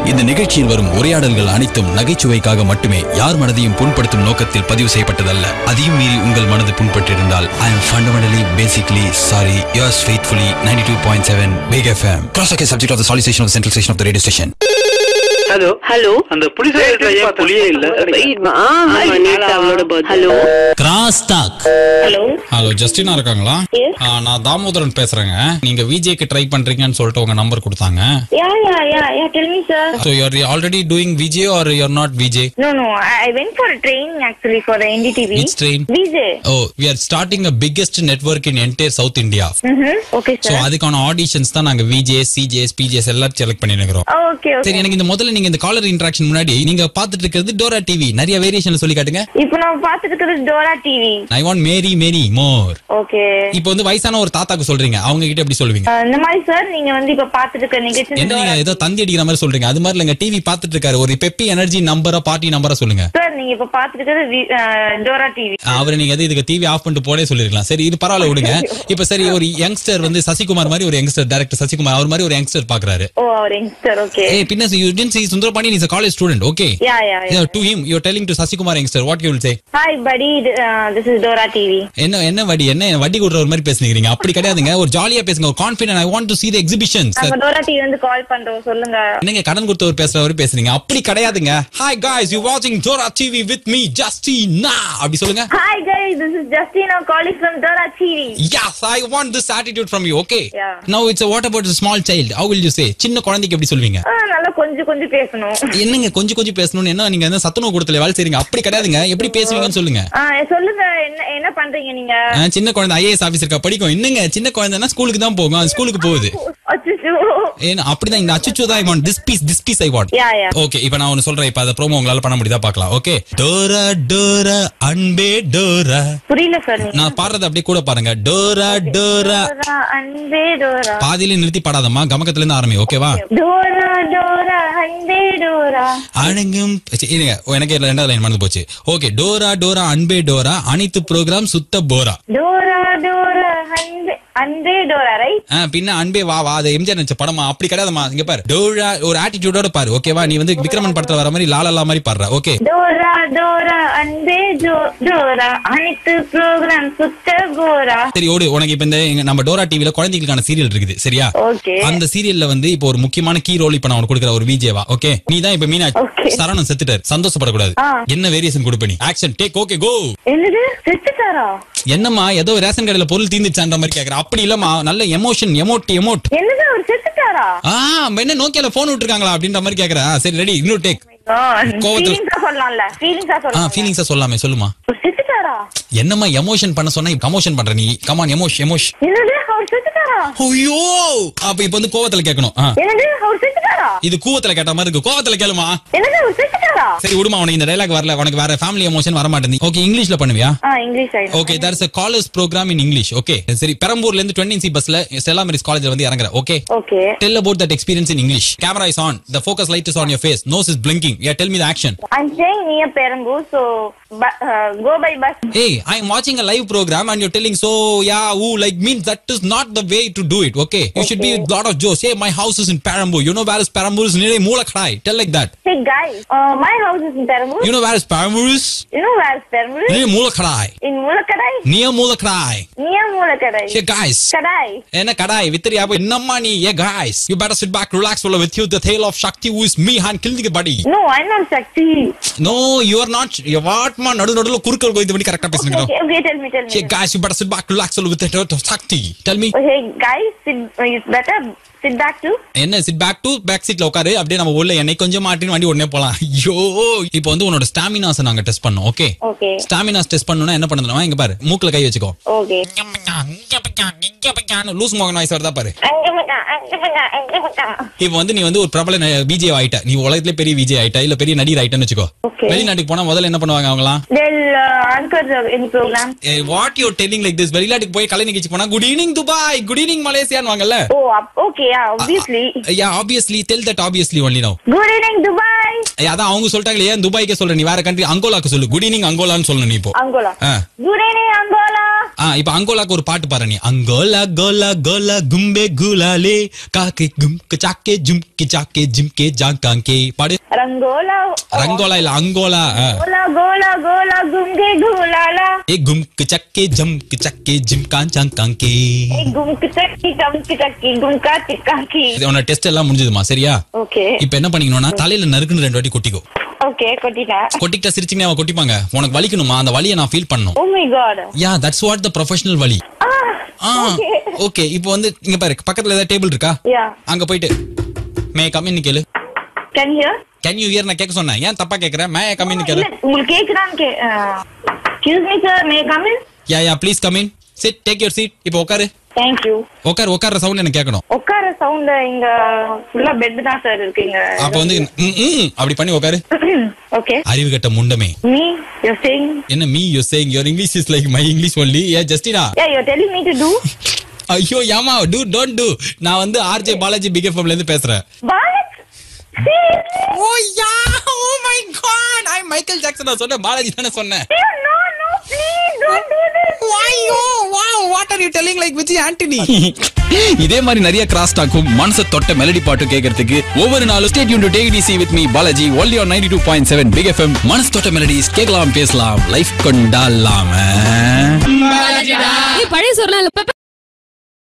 இந்த நிகழ்ச்சியில் வரும் உரையாடல்கள் அனைத்தும் நகைச்சுவைக்காக மட்டுமே யார் மனதையும் புண்படுத்தும் நோக்கத்தில் பதிவு செய்யப்பட்டதல்ல அதையும் மீறி உங்கள் மனது புண்பட்டிருந்தால் I am fundamentally basically sorry yours faithfully ninety two point seven big FM cross subject of the solicitation of central station of the radio station hello hello அந்த புலிஸ் ஏன் புலியே இல்ல hello cross talk hello hello Justina இருக்காங்களா Yes. ஆ, நான் தாமோதரன் பேசுறேங்க நீங்க விஜேக்கு ட்ரை பண்றீங்கன்னு சொல்லிட்டு உங்க நம்பர் கொடுத்தாங்க yeah yeah yeah yeah tell me sir so you're already doing VJ or you're not VJ No, no. I I went for a training actually for the NDTV. Which train? VJ. Oh we are starting a biggest network in entire South India Mm-hmm. Okay, so sir. அதுக்கான auditions தான் நாங்க VJ CJs PJs எல்லாம் select பண்ணிருக்கிறோம் Oh, okay, okay. சரி எனக்கு இந்த முதல்ல நீங்க இந்த காலர் இன்ட்ராக்ஷன் முன்னாடி நீங்க பாத்துட்டு இருக்கிறது டோரா டிவி நிறைய வேரியேஷன் சொல்லி காட்டுங்க இப்போ நான் பார்த்துட்டு இருக்கிறது Dora TV I want marry marry more okay இப்போ வந்து வயசான ஒரு தாத்தாக்கு சொல்றீங்க அவங்க கிட்ட எப்படி சொல்லுவீங்க இந்த மாதிரி சார் நீங்க வந்து இப்ப பார்த்துட்டு இருக்க நிகழ்ச்சி என்ன நீங்க ஏதோ தந்தி அடிக்கிற மாதிரி சொல்றீங்க அது மாதிரி இல்லங்க டிவி பாத்துட்டு இருக்காரு ஒரு பெப்பி எனர்ஜி நம்பரா பார்ட்டி நம்பரா சொல்லுங்க சார் நீங்க இப்ப பார்த்துட்டு இருக்கிறது வி- அஹ், டோரா டிவி அவரை நீங்க எது இதுக்கு டிவி ஆஃப் பண்ணிட்டு போனே சொல்லிருக்கலாம் சரி இது பரவாயில்ல விடுங்க இப்ப சரி ஒரு யங்ஸ்டர் வந்து சசிகுமார் மாதிரி ஒரு யங்ஸ்டர் டைரக்டர் சசிகுமார் அவர் மாதிரி ஒரு யங்ஸ்டர் பாக்குறாரு ஓ அவர் யங்ஸ்டர் ஓகே ஏய் பின்ன you tend see Sundarapani is a college student okay yeah yeah yeah to him you're telling to Sasikumar youngster what you will say hi buddy this is Dora TV என்ன என்ன வடி என்ன வட்டி கொடுற ஒரு மாதிரி பேசுனீங்க அப்படி கிடையாதுங்க ஒரு ஜாலியா பேசுங்க ஒரு confident I want to see the exhibitions நாங்க டோரா டிவி வந்து கால் பண்றோம் சொல்லுங்க என்னங்க கடன் கொடுத்தவர் பேசுறவர் பேசுறீங்க அப்படி கிடையாதுங்க hi guys you watching Dora TV with me Justina அப்படி சொல்லுங்க hi guys this is Justina calling from Dora TV Yes, I want this attitude from you. Okay. Yeah. Now it's a what about a small child? How will you say? சின்ன குழந்தைக்கு எப்படி சொல்வீங்க நல்லா கொஞ்சம் கொஞ்சம் பேசணும் என்னங்க கொஞ்சம் கொஞ்சம் பேசணும்னு என்ன நீங்க என்ன சத்துணவு கொடுத்துல வேலை செய்றீங்க அப்படி கிடையாதுங்க எப்படி பேசுவீங்கன்னு சொல்லுங்க ஆ, சொல்லுங்க என்ன என்ன பண்றீங்க நீங்க ஆ, சின்ன குழந்தை ஐஏஎஸ் ஆபீசருக்கா படிக்கும் என்னங்க சின்ன குழந்தைன்னா ஸ்கூலுக்கு தான் போகும் அது ஸ்கூலுக்கு போகுது அச்சச்சோ. ஏன்னா அப்படிதான் இந்த அச்சுச்சு தான் I want this piece this piece I want Yeah, yeah. Okay இப்போ நான் ஒன்னு சொல்றேன் இப்போ அதை ப்ரோமோ உங்களால பண்ண முடியுதா பார்க்கலாம் ஓகே டோரா டோரா அன்பே டோரா புரியல சார் நீங்க நான் பாடுறது அப்படியே கூட பாருங்க டோரா டோரா டோரா அன்பே டோரா பாதியில நிறுத்தி பாடாதம்மா கமக்கத்துல இருந்து ஆரம்பி ஓகேவா டோரா டோரா அன்பே டோரா அணங்கும் சரி, இருங்க எனக்கு ரெண்டாவது லைன் மறந்து போச்சு ஓகே டோரா டோரா அன்பே டோரா அனைத்து ப்ரோக்ராம் சுத்த போரா டோரா டோரா அன்பே அன்பே டோரா ரைட் ஆ, பின்ன அன்பே வா வா அது எம்ஜிஆர் நடிச்ச படமா அப்படி கிடையாதுமா இங்க பாரு டோரா ஒரு ஆட்டிடியூடோட பாரு ஓகேவா நீ வந்து விக்ரமன் படத்துல வர மாதிரி லாலா மாதிரி பாடுற ஓகே டோரா டோரா அன்பே ஜோ- டோரா அனைத்து ப்ரோக்ராம் சுத்த போரா சரி ஓடு உனக்கு இப்ப இந்த எங்க- நம்ம டோரா டிவில குழந்தைகளுக்கான சீரியல் இருக்குது சரியா ஓகே அந்த சீரியல்ல வந்து இப்போ ஒரு முக்கியமான கீ ரோல் இப்ப நான் உனக்கு கொடுக்குற ஒரு விஜேவா ஓகே நீ தான் இப்ப மீனா Okay. சரவணன் செத்துட்டார் சந்தோஷப்படக்கூடாது ஆ. என்ன வேரியேஷன் கொடுப்ப நீ ஆக்ஷன் டேக் ஓகே கோ என்னது செத்துட்டாரா என்னம்மா ஏதோ ரேஷன் கடையில பொருள் தீந்துச்சான்ற மாதிரி கேக்குற அப்படி இல்லம்மா நல்ல எமோஷன் எமோட் எமோட் என்னது அவர் செத்துட்டாரா ஆ என்ன நோக்கியால போன் விட்டுருக்காங்களா அப்படின்ற மாதிரி கேக்குறா சரி ரெடி இன்னொரு டேக் கோவத்துல- ஃபீலிங்ஸா சொல்லலாம்ல ஃபீலிங்ஸா ஆ சொல்லலாம் ஃபீலிங்ஸா சொல்லாமே சொல்லுமா செத்துட்டாரா என்னம்மா எமோஷன் பண்ண சொன்னா கமோஷன் பண்ற நீ கமான் எமோஷ் எமோஷ் என்னது அவர் செத்துட்டாரா ஐயோ அப்ப இப்ப வந்து கோவத்துல கேட்கணும் ஆ. என்னது அவர் செத்துட்டாரா இது கூவத்துல கேட்ட மாதிரி இருக்கு கோவத்துல கேளுமா என்னது அவர் செத்துட்டாரா சரி விடுமா உனக்கு இந்த டைலாக் வரல உனக்கு வேற ஃபேமிலி எமோஷன் வர மாட்டேங்குது ஓகே இங்கிலீஷ்ல பண்ணுவியா ஆ இங்கிலீஷ் ஆயிடும் okay there is a college programme in English okay சரி பெரம்பூர்ல இருந்து டுவெண்ட்டி சி பஸ்ல ஸ்டெல்லா மெரிஸ் காலேஜ்ல வந்து இறங்குற okay okay Tell about that experience in English. Camera is on. The focus light is on your face. Nose is blinking. Yeah, tell me the action. I'm staying near Perambur, so bu- uh, go by bus. Hey, I am watching a live program and you're telling so yeah, ooh, like means that is not the way to do it. Okay, you should be a lot of jokes. Hey, my house is in Perambur. You know where is Perambur? Is near Moolakrai. Tell like that. Hey guys, uh, my house is in Perambur. You know where is Perambur is? You know where is Perambur? is? Near Moolakrai. In Mulakadai? Near Moolakrai. Near Mulakadai. Hey guys. Kadai. என்ன கடாய் வித்தரியா போய் என்னம்மா நீ ஏ guys you better sit back relax full with you the tale of Shakti who is me and killing the buddy No, I'm not Shakti. no you are not you what man நடு நடுல குறுக்கல் கோயித்து பண்ணி கரெக்டா Okay, பேசுங்க okay, okay, tell me, tell me. Hey guys, you better sit back, relax a little with the thought of Sakti. Tell me. Okay, guys, sit, uh, you better sit back too. என்ன sit back to back சீட்ல உட்காரு அப்படியே நம்ம உள்ள என்னை கொஞ்சம் மாட்டின்னு வண்டி உடனே போலாம் ஐயோ இப்போ வந்து உன்னோட ஸ்டாமினாஸ் நாங்க டெஸ்ட் பண்ணோம் ஓகே Okay, ஸ்டாமினாஸ் டெஸ்ட் பண்ணனும்னா என்ன பண்ணணும் இங்க பாரு மூக்குல கை வச்சுக்கோ okay. லூஸ் மோகன் வாய்ஸ் வருதா பாரு அங்கமக்கா, அங்கமக்கா, அங்கமக்கா. இப்போ வந்து நீ வந்து ஒரு பிரபல விஜய் ஆயிட்ட நீ உலகத்திலே பெரிய விஜய் ஆயிட்ட இல்ல பெரிய நடிகர் ஆயிட்டன்னு வச்சுக்கோ Okay. வெளிநாட்டுக்கு போனா முதல்ல என்ன பண்ணுவாங்க அவங்களாம் They'll uh, anchor the, any program. What you telling like this வெளிநாட்டுக்கு போய் கலை நிகழ்ச்சி போனா good evening Dubai good evening மலேசியான்னு வாங்கல்ல Oh, up, okay, yeah, obviously. Yeah obviously tell that obviously only no Good evening, Dubai. Dubai ஏய், அதான் அவங்க சொல்லிட்டாங்களே ஏன் துபாய்க்கே சொல்ற நீ வேற கண்ட்ரி அங்கோலாக்கு சொல்லு குட் ஈவினிங் அங்கோலான்னு சொல்லணும் நீ இப்போ அங்கோலா ஆ. குடேனே அங்கோலா ஆ இப்ப அங்கோலாக்கு ஒரு பாட்டு பாரு நீ அங்கோலா கோலா கோலா கும்பே குலாலே காக்கே கும் சாக்கே ஜும்கே சாக்கே ஜிம்கே ஜாங்காங்கே பாடு ரங்கோலா ரங்கோலா இல்ல அங்கோலா ஆ. கோலா கோலா கோலா கும்கே குலாலா ஏ கும்க்கு சக்கே ஜம்க்கு சக்கே ஜிம்கான் ஜாங்காங்கே ஏ கும்கு சக்கி கம்கு சக்கி கும்கா சிக்காக்கி இது உன்னோட டெஸ்ட் எல்லாம் முடிஞ்சதுமா சரியா ஓகே இப்ப என்ன பண்ணிக்கணும்னா தலையில நறுக்குன்னு ரெண்டு வாட்டி கொட்டிக்கோ ஓகே கொட்டிட்டேன் கொட்டிக்கிட்டா சிரிச்சிங்கன்னா அவன் கொட்டிப்பாங்க உனக்கு வலிக்கணுமா அந்த வலியை நான் ஃபீல் பண்ணும் oh my god yeah that's what the professional வலி ஆ ஓகே இப்போ வந்து இங்க பாரு பக்கத்துல ஏதாவது டேபிள் இருக்கா யா அங்க போயிட்டு மே கம்மின்னு கேளு can hear can you hear நான் கேட்க சொன்னேன் ஏன் தப்பா கேக்குறேன் மே கம்மின்னு கேளு இல்ல உங்களுக்கு கேக்குதான்னு கே excuse me sir may come in yeah yeah please come in sit take your seat இப்போ உட்காரு தேங்க் யூ உட்காரு உட்கார சவுண்ட் எனக்கு கேட்கணும் உட்கார சவுண்ட் இங்க ஃபுல்லா பெட் தான் சார் இருக்கு இங்க அப்ப வந்து ம், ம், அப்படி பண்ணி உட்காரு ஓகே அறிவு கட்ட முண்டமே மீ யூ சேயிங் என்ன me you saying your English is like my English only ஏ Justina yeah you telling me to to ஐயோ ஏமா டூ டோன்ட் டூ நான் வந்து ஆர்ஜே பாலாஜி பிக் எஃப்எம்ல இருந்து பேசுறேன் Palak oh yeah oh my god I Michael Jackson நான் சொன்னேன் பாலாஜி தானே சொன்னேன் no no please don't do this ஐயோ wow what are you telling like Vijay Antony இதே மாதிரி நிறைய கிராஸ் டாக்கும் மனச தொட்ட மெலடி பாட்டும் கேட்கறதுக்கு ஒவ்வொரு நாளும் ஸ்டேட் யூன் to take it easy with me Balaji only on 92.7 two point seven big FM மனசு தொட்ட மெலடிஸ் கேட்கலாம் பேசலாம் லைஃப் கொண்டாடலாம ஏய், பழைய சோறுலாம் இல்ல